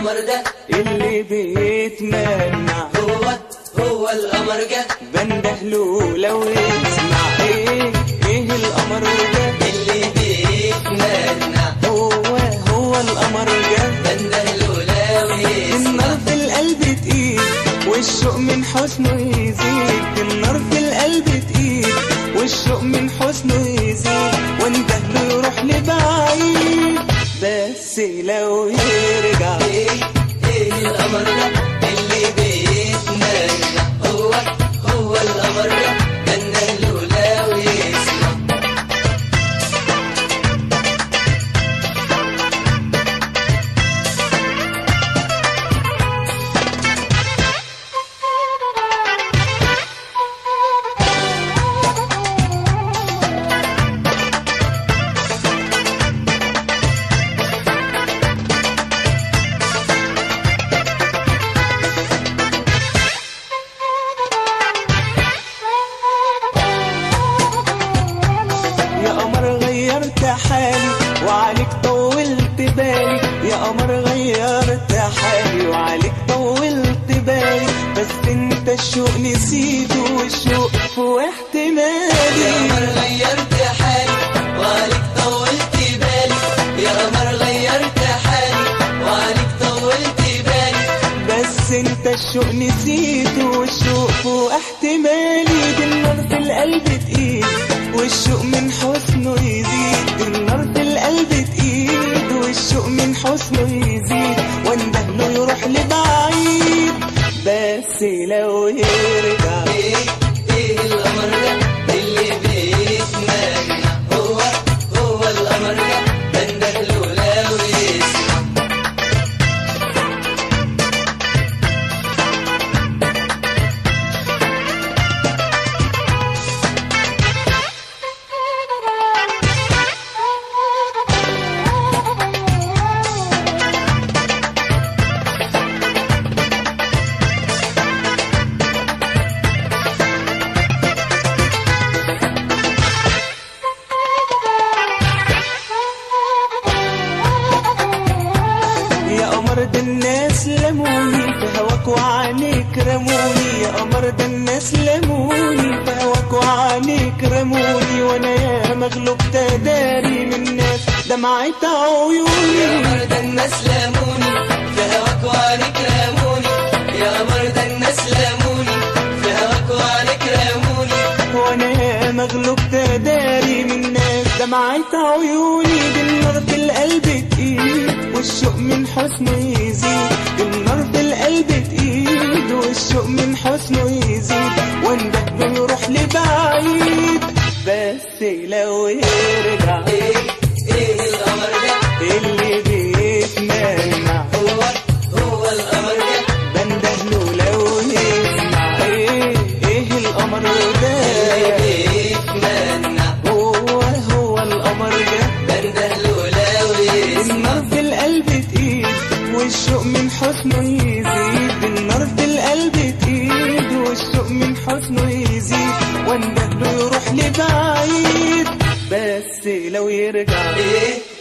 القمر ده اللي بيتمنع هو هو القمر جه بندهله لو يسمع ايه ايه القمر ده اللي بيتمنع هو هو القمر ده بندهله لو يسمع النار في القلب تقيل والشوق من حسنه يزيد النار في القلب تقيل والشوق من حسنه يزيد واندهله يروح لبعيد بس لو يرجع ايه ايه القمر ده اللي بيتمنع هو هو القمر ده بندهله لو يسمع يا قمر غيرت حالي وعليك طولت بالي يا قمر غيرت حالي وعليك طولت بالي بس انت الشوق نسيته والشوق فوق يا احتمالي قمر غيرت حالي وعليك طولت بالي يا قمر غيرت حالي وعليك طولت بالي بس انت الشوق نسيته والشوق فوق احتمالي دي النار في القلب تقيل والشوق من حسنه يزيد دي النار في القلب تقيل والشوق من حسنه يزيد واندهله يروح لبعيد بس لو يرجع ايه ايه القمر ده اللي بيتمنع هو هو القمر ده بندهله لو يسمع يا قمر ده الناس لموني في هواك وعينيك رموني يا قمر ده الناس لموني في هواك وعينيك رموني وانا يا مغلوب تداري من الناس دمعت يا عيوني قمر ده الناس لاموني في هواك وعليك راموني يا قمر ده الناس لاموني في هواك وعليك راموني وانا يا مغلوب تداري من الناس دمعت عيوني دي النار في القلب تقيل والشوق من حسنه يزيد دي النار في القلب تقيل والشوق من حسنه يزيد واندهله يروح لبعيد بس لو يرجع ايه ايه القمر ده اللي بيتمنع هو هو القمر ده بندهله لو يسمع ايه ايه القمر ده بيتمنع هو هو القمر ده بندهله لو يسمع النار في القلب تقيل والشوق من حسنه يزيد النار في القلب تقيل والشوق من حسنه يزيد واندهله يروح لبعيد بس لو يرجع ايه